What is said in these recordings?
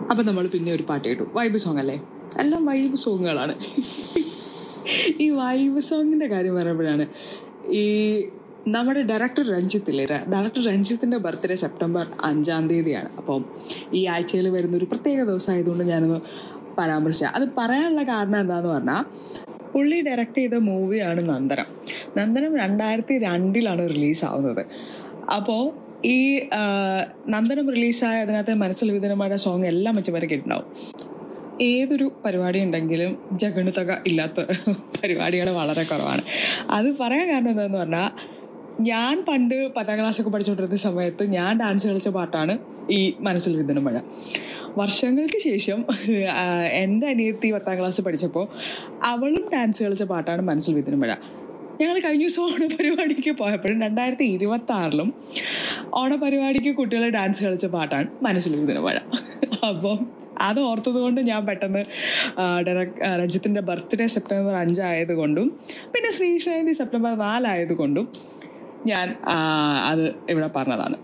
അപ്പം നമ്മൾ പിന്നെ ഒരു പാട്ട് കേട്ടു വൈബ് സോങ് അല്ലേ എല്ലാം വൈബ് സോങ്ങുകളാണ് ഈ വൈബ് സോങ്ങിൻ്റെ കാര്യം പറയുമ്പോഴാണ് ഈ നമ്മുടെ ഡയറക്ടർ രഞ്ജിത്തില്ലേ ഡയറക്ടർ രഞ്ജിത്തിൻ്റെ ബർത്ത്ഡേ സെപ്റ്റംബർ അഞ്ചാം തീയതിയാണ് അപ്പം ഈ ആഴ്ചയിൽ വരുന്ന ഒരു പ്രത്യേക ദിവസമായതുകൊണ്ട് ഞാനൊന്ന് പരാമർശിച്ച അത് പറയാനുള്ള കാരണം എന്താണെന്ന് പറഞ്ഞാൽ പുള്ളി ഡയറക്റ്റ് ചെയ്ത മൂവിയാണ് നന്ദനം നന്ദനം രണ്ടായിരത്തി രണ്ടിലാണ് റിലീസാവുന്നത് അപ്പോൾ ഈ ആ, നന്ദനം റിലീസായ അതിനകത്ത് മനസ്സിൽ വിധനമായ സോങ് എല്ലാം മെച്ചവരെ കേട്ടിട്ടുണ്ടാവും ഏതൊരു പരിപാടി ഉണ്ടെങ്കിലും ജഗണുതക ഇല്ലാത്ത പരിപാടികൾ വളരെ കുറവാണ് അത് പറയാൻ കാരണം എന്താണെന്ന് പറഞ്ഞാൽ ഞാൻ പണ്ട് പത്താം ക്ലാസ്സൊക്കെ പഠിച്ചുകൊണ്ടിരുന്ന സമയത്ത് ഞാൻ ഡാൻസ് കളിച്ച പാട്ടാണ് ഈ മനസ്സിൽ വിധന മഴ വർഷങ്ങൾക്ക് ശേഷം ആ, എൻ്റെ അനിയത്തി പത്താം ക്ലാസ് പഠിച്ചപ്പോൾ അവളും ഡാൻസ് കളിച്ച പാട്ടാണ് മനസ്സിൽ വിധന മഴ ഞങ്ങൾ കഴിഞ്ഞ ദിവസം ഓണപരിപാടിക്ക് പോയപ്പോഴും രണ്ടായിരത്തി ഇരുപത്തി ആറിലും ഓണപരിപാടിക്ക് കുട്ടികൾ ഡാൻസ് കളിച്ച പാട്ടാണ് മനസ്സിൽ വിധന മഴ അപ്പം അത് ഓർത്തത് കൊണ്ട് ഞാൻ പെട്ടെന്ന് ആ, ഡയറക്- ആ, രഞ്ജിത്തിൻ്റെ ബർത്ത്ഡേ സെപ്റ്റംബർ അഞ്ചായത് കൊണ്ടും പിന്നെ ശ്രീകൃഷ്ണജയന്തി സെപ്റ്റംബർ നാലായത് കൊണ്ടും ഞാൻ ആ, അത് ഇവിടെ പറഞ്ഞതാണ്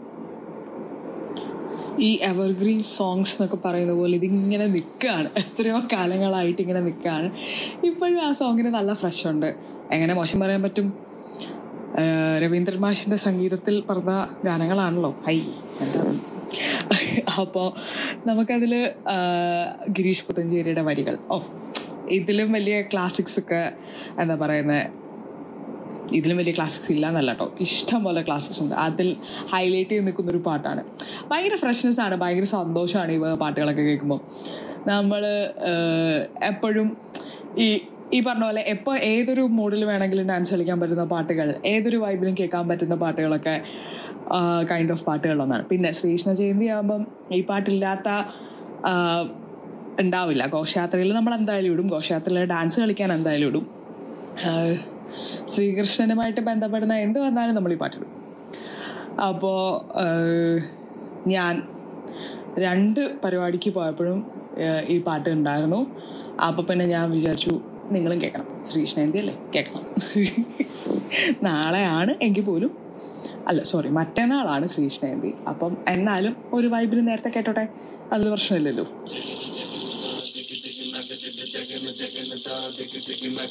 ഈ എവർഗ്രീൻ സോങ്സ് എന്നൊക്കെ പറയുന്ന പോലെ ഇതിങ്ങനെ നിൽക്കുകയാണ് എത്രയോ കാലങ്ങളായിട്ട് ഇങ്ങനെ നിൽക്കുകയാണ് ഇപ്പോഴും ആ സോങ്ങിന് നല്ല ഫ്രഷ് ഉണ്ട് എങ്ങനെ മോശം പറയാൻ പറ്റും ആ, രവീന്ദ്രൻ മാഷിൻ്റെ സംഗീതത്തിൽ പറഞ്ഞ ഗാനങ്ങളാണല്ലോ ഹൈ എന്താ അപ്പോൾ നമുക്കതിൽ ഗിരീഷ് പുത്തഞ്ചേരിയുടെ വരികൾ ഓ ഇതിലും വലിയ ക്ലാസിക്സ് ഒക്കെ എന്താ പറയുന്നത് ഇതിലും വലിയ ക്ലാസിക്സ് ഇല്ല എന്നല്ല കേട്ടോ ഇഷ്ടം പോലെ ക്ലാസിക്സ് ഉണ്ട് അതിൽ ഹൈലൈറ്റ് ചെയ്ത് നിൽക്കുന്ന ഒരു പാട്ടാണ് ഭയങ്കര ഫ്രഷ്നെസ് ആണ് ഭയങ്കര സന്തോഷമാണ് ഈ വക പാട്ടുകളൊക്കെ കേൾക്കുമ്പോൾ നമ്മൾ എപ്പോഴും ഈ ഈ പറഞ്ഞ പോലെ എപ്പോൾ ഏതൊരു മൂഡിൽ വേണമെങ്കിലും ഡാൻസ് കളിക്കാൻ പറ്റുന്ന പാട്ടുകൾ ഏതൊരു വൈബിലും കേൾക്കാൻ പറ്റുന്ന പാട്ടുകളൊക്കെ കൈൻഡ് ഓഫ് പാട്ടുകളൊന്നാണ് പിന്നെ ശ്രീകൃഷ്ണ ജയന്തി ആകുമ്പം ഈ പാട്ടില്ലാത്ത ആ, ഉണ്ടാവില്ല ഘോഷയാത്രയിൽ നമ്മൾ എന്തായാലും ഇടും ഘോഷയാത്രയിൽ ഡാൻസ് കളിക്കാൻ എന്തായാലും ഇടും ആഹ് ശ്രീകൃഷ്ണനുമായിട്ട് ബന്ധപ്പെടുന്ന എന്ത് വന്നാലും നമ്മൾ ഈ പാട്ടിടും അപ്പോൾ ഞാൻ രണ്ട് പരിപാടിക്ക് പോയപ്പോഴും ആഹ് ഈ പാട്ട് ഉണ്ടായിരുന്നു അപ്പോൾ പിന്നെ ഞാൻ വിചാരിച്ചു നിങ്ങളും കേൾക്കണം ശ്രീകൃഷ്ണജയന്തി അല്ലേ കേൾക്കണം നാളെയാണ് എങ്കിൽ പോലും അല്ല സോറി മറ്റന്നാളാണ് ശ്രീകൃഷ്ണജയന്തി അപ്പം എന്നാലും ഒരു വൈബിന് നേരത്തെ കേട്ടോട്ടെ അതിൽ പ്രശ്നമില്ലല്ലോ